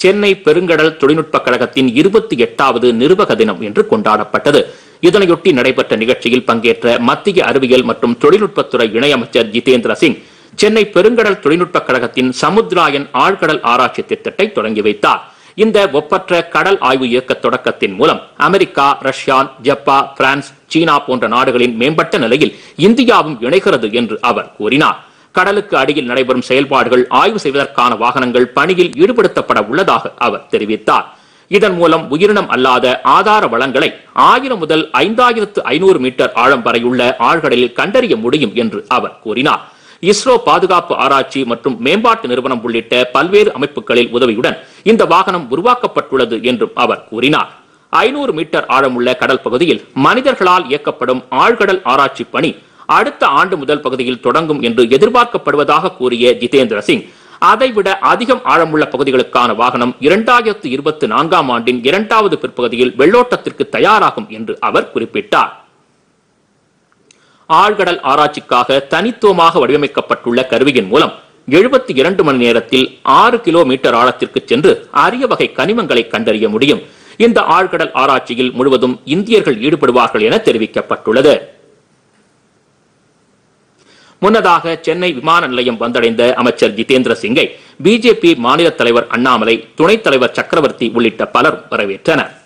சென்னை பெருங்கடல் தொழில்நுட்ப கழகத்தின் இருபத்தி எட்டாவது நிறுவக தினம் என்று கொண்டாடப்பட்டது இதனையொட்டி நடைபெற்ற நிகழ்ச்சியில் பங்கேற்ற மத்திய அறிவியல் மற்றும் தொழில்நுட்பத்துறை இணையமைச்சர் ஜிதேந்திர சிங் சென்னை பெருங்கடல் தொழில்நுட்ப கழகத்தின் சமுத்ராயன் ஆழ்கடல் ஆராய்ச்சி திட்டத்தை தொடங்கி வைத்தார் இந்த ஒப்பற்ற கடல் ஆய்வு இயக்க தொடக்கத்தின் மூலம் அமெரிக்கா ரஷ்யா ஜப்பா பிரான்ஸ் சீனா போன்ற நாடுகளின் மேம்பட்ட நிலையில் இந்தியாவும் இணைகிறது என்று அவர் கூறினார் கடலுக்கு அடியில் நடைபெறும் செயல்பாடுகள் ஆய்வு செய்வதற்கான வாகனங்கள் பணியில் ஈடுபடுத்தப்பட உள்ளதாக அவர் தெரிவித்தார் இதன் மூலம் உயிரினம் அல்லாத ஆதார வளங்களை ஆயிரம் முதல் ஐந்தாயிரத்து ஐநூறு மீட்டர் ஆழம் வரையுள்ள ஆழ்கடலில் கண்டறிய முடியும் என்று அவர் கூறினார் இஸ்ரோ பாதுகாப்பு ஆராய்ச்சி மற்றும் மேம்பாட்டு நிறுவனம் உள்ளிட்ட பல்வேறு அமைப்புகளில் உதவியுடன் இந்த வாகனம் உருவாக்கப்பட்டுள்ளது என்றும் அவர் கூறினார் ஐநூறு மீட்டர் ஆழமுள்ள கடல் பகுதியில் மனிதர்களால் இயக்கப்படும் ஆழ்கடல் ஆராய்ச்சி பணி அடுத்த ஆண்டு முதல் பகுதியில் தொடங்கும் என்று எதிர்பார்க்கப்படுவதாக கூறிய ஜிதேந்திர சிங் அதைவிட அதிகம் ஆழமுள்ள பகுதிகளுக்கான வாகனம் இரண்டாயிரத்து இருபத்தி நான்காம் ஆண்டின் இரண்டாவது பிற்பகுதியில் வெள்ளோட்டத்திற்கு தயாராகும் என்று அவர் குறிப்பிட்டார் ஆழ்கடல் ஆராய்ச்சிக்காக தனித்துவமாக வடிவமைக்கப்பட்டுள்ள கருவியின் மூலம் எழுபத்தி இரண்டு மணி நேரத்தில் ஆறு கிலோமீட்டர் ஆழத்திற்கு சென்று அரிய வகை கனிமங்களை கண்டறிய முடியும் இந்த ஆழ்கடல் ஆராய்ச்சியில் முழுவதும் இந்தியர்கள் ஈடுபடுவார்கள் என தெரிவிக்கப்பட்டுள்ளது முன்னதாக சென்னை விமான நிலையம் வந்தடைந்த அமைச்சர் ஜிதேந்திர சிங்கை பிஜேபி மாநில தலைவர் அண்ணாமலை துணைத் தலைவர் சக்கரவர்த்தி உள்ளிட்ட பலர் வரவேற்றனர்